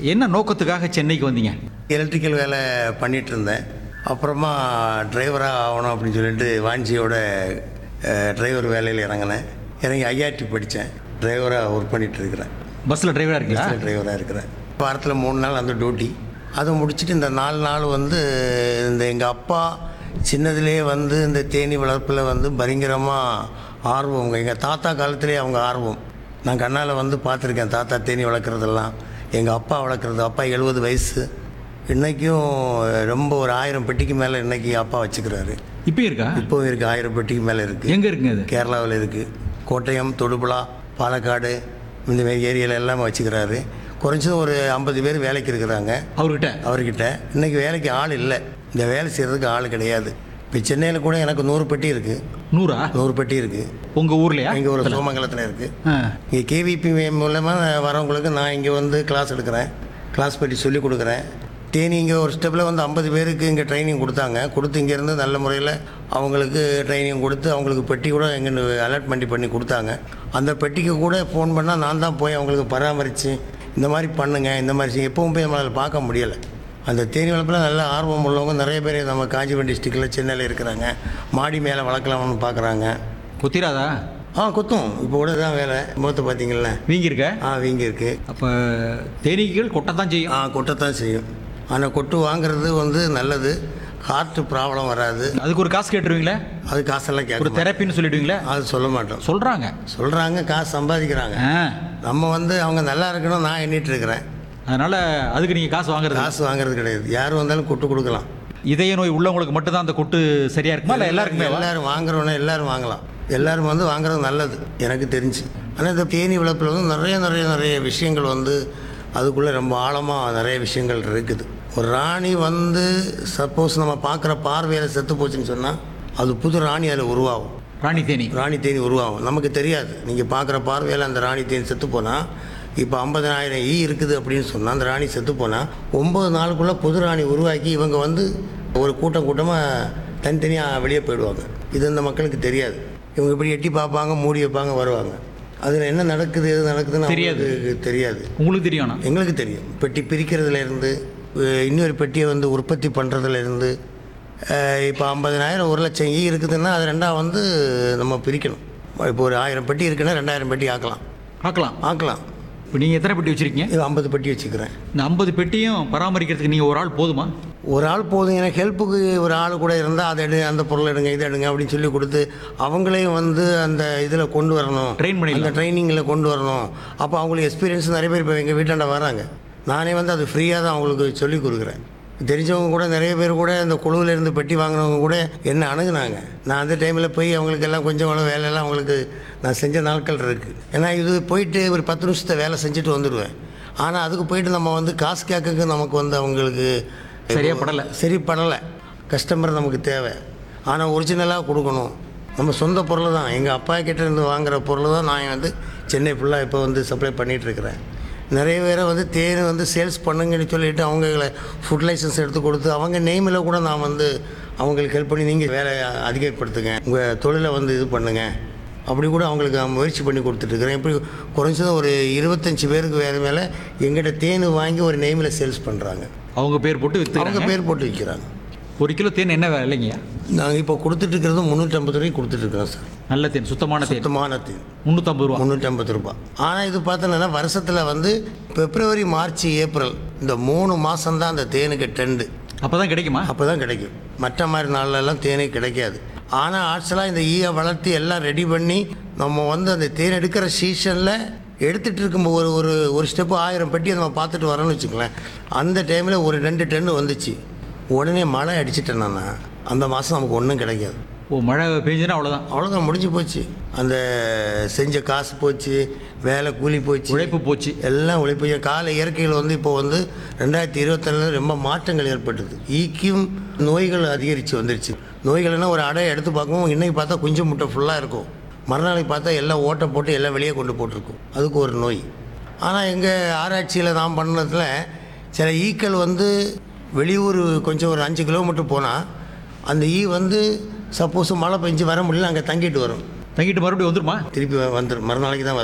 என்ன நோக்கத்துக்காக சென்னைக்கு வந்தீங்க எலக்ட்ரிக்கல் வேலை பண்ணிட்டு இருந்தேன் அப்புறமா டிரைவராக ஆகணும் அப்படின்னு சொல்லிட்டு வாஞ்சியோட டிரைவர் வேலையில் இறங்கினேன் இறங்கி ஐஆர்டி படித்தேன் டிரைவராக ஒர்க் பண்ணிட்டு இருக்கிறேன் பஸ்ஸில் டிரைவராக இருக்கீங்களா டிரைவராக இருக்கிறேன் வாரத்தில் மூணு நாள் அந்த டியூட்டி அதை முடிச்சுட்டு இந்த நாலு நாள் வந்து இந்த எங்கள் அப்பா சின்னதுலேயே வந்து இந்த தேனி வளர்ப்பில் வந்து பயங்கரமாக ஆர்வம் எங்கள் தாத்தா காலத்திலே அவங்க ஆர்வம் நான் கண்ணால் வந்து பார்த்துருக்கேன் தாத்தா தேனி வளர்க்குறதெல்லாம் எங்கள் அப்பா வளர்க்குறது அப்பா எழுபது வயசு இன்றைக்கும் ரொம்ப ஒரு ஆயிரம் பெட்டிக்கு மேலே இன்னைக்கு அப்பா வச்சுக்கிறாரு இப்பயும் இருக்கா இப்போவும் இருக்குது ஆயிரம் பெட்டிக்கு மேலே இருக்குது எங்கே இருக்குங்க அது கேரளாவில் இருக்குது கோட்டயம் தொடுபுழா பாலக்காடு இந்த மாதிரி ஏரியாவில் எல்லாம் வச்சுக்கிறாரு குறைஞ்சது ஒரு ஐம்பது பேர் வேலைக்கு இருக்கிறாங்க அவர்கிட்ட அவர்கிட்ட இன்றைக்கி வேலைக்கு ஆள் இல்லை இந்த வேலை செய்கிறதுக்கு ஆள் கிடையாது இப்போ சென்னையில் கூட எனக்கு நூறு பெட்டி இருக்குது நூறா நூறு பெட்டி இருக்குது உங்கள் ஊர்லையா இங்கே ஒரு சோமங்கலத்தில் இருக்குது ஆ இங்கே கேவிபி மூலமாக வரவங்களுக்கு நான் இங்கே வந்து கிளாஸ் எடுக்கிறேன் கிளாஸ் பற்றி சொல்லி கொடுக்குறேன் தேனி இங்கே ஒரு ஸ்டெப்பில் வந்து ஐம்பது பேருக்கு இங்கே ட்ரைனிங் கொடுத்தாங்க கொடுத்து இங்கேருந்து நல்ல முறையில் அவங்களுக்கு ட்ரைனிங் கொடுத்து அவங்களுக்கு பெட்டி கூட எங்கே அலாட்மெண்ட் பண்ணி கொடுத்தாங்க அந்த பெட்டிக்கு கூட ஃபோன் பண்ணால் நான் தான் போய் அவங்களுக்கு பராமரித்து இந்த மாதிரி பண்ணுங்க இந்த மாதிரி செய்யுங்க. எப்பவும் போய் நம்மளால் பார்க்க முடியலை அந்த தேனி வளர்ப்பில் நல்ல ஆர்வம் உள்ளவங்க நிறைய பேர் நம்ம காஞ்சிபுரம் டிஸ்ட்ரிக்டில் சென்னையில் இருக்கிறாங்க மாடி மேலே வளர்க்கலாம்னு பார்க்குறாங்க குத்திராதா ஆ குத்தும் இப்போ கூட தான் வேலை முகத்தை பார்த்தீங்களா வீங்கி இருக்க ஆ வீங்கி இருக்கு அப்போ தேனீக்கள் கொட்டத்தான் செய்யும் ஆ கொட்டத்தான் செய்யும் ஆனால் கொட்டு வாங்குறது வந்து நல்லது ஹார்ட் ப்ராப்ளம் வராது அதுக்கு ஒரு காசு கேட்டுருவீங்களே அது காசெல்லாம் ஒரு கேட்க மாட்டோம். தெரப்பின்னு சொல்லிடுவீங்களே அது சொல்ல மாட்டோம் சொல்கிறாங்க சொல்கிறாங்க காசு சம்பாதிக்கிறாங்க ஆ நம்ம வந்து அவங்க நல்லா இருக்கணும் நான் எண்ணிட்டு இருக்கிறேன் அதனால் அதுக்கு நீங்கள் காசு வாங்குறது காசு வாங்குறது கிடையாது யார் வந்தாலும் கொட்டு கொடுக்கலாம் இதய நோய் உள்ளவங்களுக்கு மட்டும்தான் அந்த கொட்டு சரியா இருக்குமா இல்லை எல்லாருக்குமே எல்லாரும் வாங்குறவனே எல்லாரும் வாங்கலாம் எல்லாரும் வந்து வாங்குறது நல்லது எனக்கு தெரிஞ்சு ஆனால் இந்த தேனி வளர்ப்பில் வந்து நிறைய நிறைய நிறைய விஷயங்கள் வந்து அதுக்குள்ளே ரொம்ப ஆழமாக நிறைய விஷயங்கள் இருக்குது ஒரு ராணி வந்து சப்போஸ் நம்ம பார்க்குற பார்வையில் செத்து போச்சுன்னு சொன்னால் அது புது ராணி அதில் உருவாகும் ராணி தேனி ராணி தேனி உருவாகும் நமக்கு தெரியாது நீங்கள் பார்க்குற பார்வையில் அந்த ராணி தேனி செத்து போனால் இப்போ ஐம்பதனாயிரம் ஈ இருக்குது அப்படின்னு சொன்னால் அந்த ராணி செத்து போனால் ஒம்பது நாளுக்குள்ளே புது ராணி உருவாக்கி இவங்க வந்து ஒரு கூட்டம் கூட்டமாக தனித்தனியாக வெளியே போயிடுவாங்க இது இந்த மக்களுக்கு தெரியாது இவங்க இப்படி எட்டி பார்ப்பாங்க மூடி வைப்பாங்க வருவாங்க அதில் என்ன நடக்குது எது நடக்குதுன்னு தெரியாது. அவங்களுக்கு தெரியாது உங்களுக்கு தெரியும் ஆனா. எங்களுக்கு தெரியும் பெட்டி பிரிக்கிறதுலேருந்து இன்னொரு பெட்டியை வந்து உற்பத்தி பண்ணுறதுலேருந்து இப்போ ஐம்பதனாயிரம் ஒரு லட்சம் ஈ இருக்குதுன்னா அது ரெண்டாக வந்து நம்ம பிரிக்கணும் இப்போ ஒரு ஆயிரம் பெட்டி இருக்குன்னா ரெண்டாயிரம் பெட்டி ஆக்கலாம் பார்க்கலாம் ஆக்கலாம் இப்போ நீங்கள் எத்தனை பெட்டி வச்சுருக்கீங்க இது ஐம்பது பெட்டி வச்சுக்கிறேன் இந்த ஐம்பது பெட்டியும் பராமரிக்கிறதுக்கு நீங்கள் ஒரு ஆள் போதுமா ஒரு ஆள் போதும் எனக்கு ஹெல்ப்புக்கு ஒரு ஆள் கூட இருந்தால் அதை எடு அந்த பொருளை எடுங்க இதை எடுங்க அப்படின்னு சொல்லி கொடுத்து அவங்களையும் வந்து அந்த இதில் கொண்டு வரணும் Train பண்ணிடலாம். அந்த ட்ரைனிங்கில் கொண்டு வரணும் அப்போ அவங்களுக்கு எக்ஸ்பீரியன்ஸ் நிறைய பேர் இப்போ எங்கள் வீட்டாண்ட வராங்க நானே வந்து அது ஃப்ரீயாக தான் அவங்களுக்கு சொல்லி கொடுக்குறேன் தெரிஞ்சவங்க கூட நிறைய பேர் கூட இந்த குழுவில் இருந்து பெட்டி வாங்கினவங்க கூட என்ன அணுகுனாங்க நான் அந்த டைமில் போய் அவங்களுக்கு எல்லாம் கொஞ்சம் கூட வேலையெல்லாம் அவங்களுக்கு நான் செஞ்ச நாட்கள் இருக்குது ஏன்னா இது போயிட்டு ஒரு பத்து நிமிஷத்தை வேலை செஞ்சுட்டு வந்துடுவேன் ஆனால் அதுக்கு போயிட்டு நம்ம வந்து காசு கேட்கறதுக்கு நமக்கு வந்து அவங்களுக்கு சரியா படலை சரி படலை கஸ்டமர் நமக்கு தேவை ஆனால் ஒரிஜினலாக கொடுக்கணும் நம்ம சொந்த பொருள் தான் எங்கள் அப்பா கிட்ட இருந்து வாங்குற பொருள் தான் நான் வந்து சென்னை ஃபுல்லாக இப்போ வந்து சப்ளை பண்ணிகிட்டு இருக்கிறேன் நிறைய பேரை வந்து தேன் வந்து சேல்ஸ் பண்ணுங்கன்னு சொல்லிட்டு அவங்கள ஃபுட் லைசன்ஸ் எடுத்து கொடுத்து அவங்க நேமில் கூட நான் வந்து அவங்களுக்கு ஹெல்ப் பண்ணி நீங்கள் வேலையை அதிகப்படுத்துங்க உங்கள் தொழிலை வந்து இது பண்ணுங்க அப்படி கூட அவங்களுக்கு நான் முயற்சி பண்ணி கொடுத்துட்ருக்குறேன் இப்படி குறைஞ்சது ஒரு இருபத்தஞ்சி பேருக்கு வேறு மேலே எங்கிட்ட தேன் வாங்கி ஒரு நேமில் சேல்ஸ் பண்ணுறாங்க அவங்க பேர் போட்டு அவங்க விற்றுறாங்க பேர் போட்டு விற்கிறாங்க ஒரு கிலோ தேன் என்ன விலைங்கய்யா நாங்கள் இப்போ கொடுத்துட்ருக்கிறது முந்நூற்றம்பது ரூபாய்க்கு கொடுத்துட்ருக்கோம் சார் நல்ல தேன் சுத்தமான தேன் சுத்தமான தேன் முந்நூற்றம்பது ரூபா முந்நூற்றம்பது ரூபாய் ஆனால் இது பார்த்தோன்னா வருஷத்தில் வந்து பிப்ரவரி மார்ச் ஏப்ரல் இந்த மூணு மாதம்தான் அந்த தேனுக்கு டெண்டு அப்போ தான் கிடைக்குமா அப்போ தான் கிடைக்கும் மற்ற மாதிரி நாள்லலாம் தேனே கிடைக்காது ஆனால் ஆர்ட்ஸ்லாம் இந்த ஈயை வளர்த்து எல்லாம் ரெடி பண்ணி நம்ம வந்து அந்த தேன் எடுக்கிற சீசனில் எடுத்துகிட்டு இருக்கும்போது ஒரு ஒரு ஒரு ஸ்டெப்பு ஆயிரம் பெட்டி நம்ம பார்த்துட்டு வரோம்னு வச்சுக்கலேன் அந்த டைமில் ஒரு ரெண்டு டன்னு வந்துச்சு உடனே மழை அடிச்சிட்டேன்னா அந்த மாதம் நமக்கு ஒன்றும் கிடைக்காது ஓ மழை பெஞ்சதுன்னா அவ்வளோதான் அவ்வளோதான் முடிஞ்சு போச்சு அந்த செஞ்ச காசு போச்சு வேலை கூலி போச்சு உழைப்பு போச்சு எல்லாம் உழைப்பு கால இயற்கையில் வந்து இப்போ வந்து ரெண்டாயிரத்தி இருபத்தொன்னில் ரொம்ப மாற்றங்கள் ஏற்பட்டது ஈக்கும் நோய்கள் அதிகரித்து வந்துருச்சு நோய்கள்னா ஒரு அடை எடுத்து பார்க்கவும் இன்னைக்கு பார்த்தா குஞ்சு முட்டை ஃபுல்லாக இருக்கும் மறுநாளைக்கு பார்த்தா எல்லாம் ஓட்டை போட்டு எல்லாம் வெளியே கொண்டு போட்டிருக்கும் அதுக்கு ஒரு நோய் ஆனால் எங்கள் ஆராய்ச்சியில் நான் பண்ணதில் சில ஈக்கள் வந்து வெளியூர் கொஞ்சம் ஒரு அஞ்சு கிலோமீட்டர் போனால் அந்த ஈ வந்து சப்போஸ் மழை பெஞ்சு வர முடியல அங்கே தங்கிட்டு வரும் தங்கிட்டு மறுபடியும் வந்துருமா திருப்பி வந்துடும் மறுநாளைக்கு தான் வரும்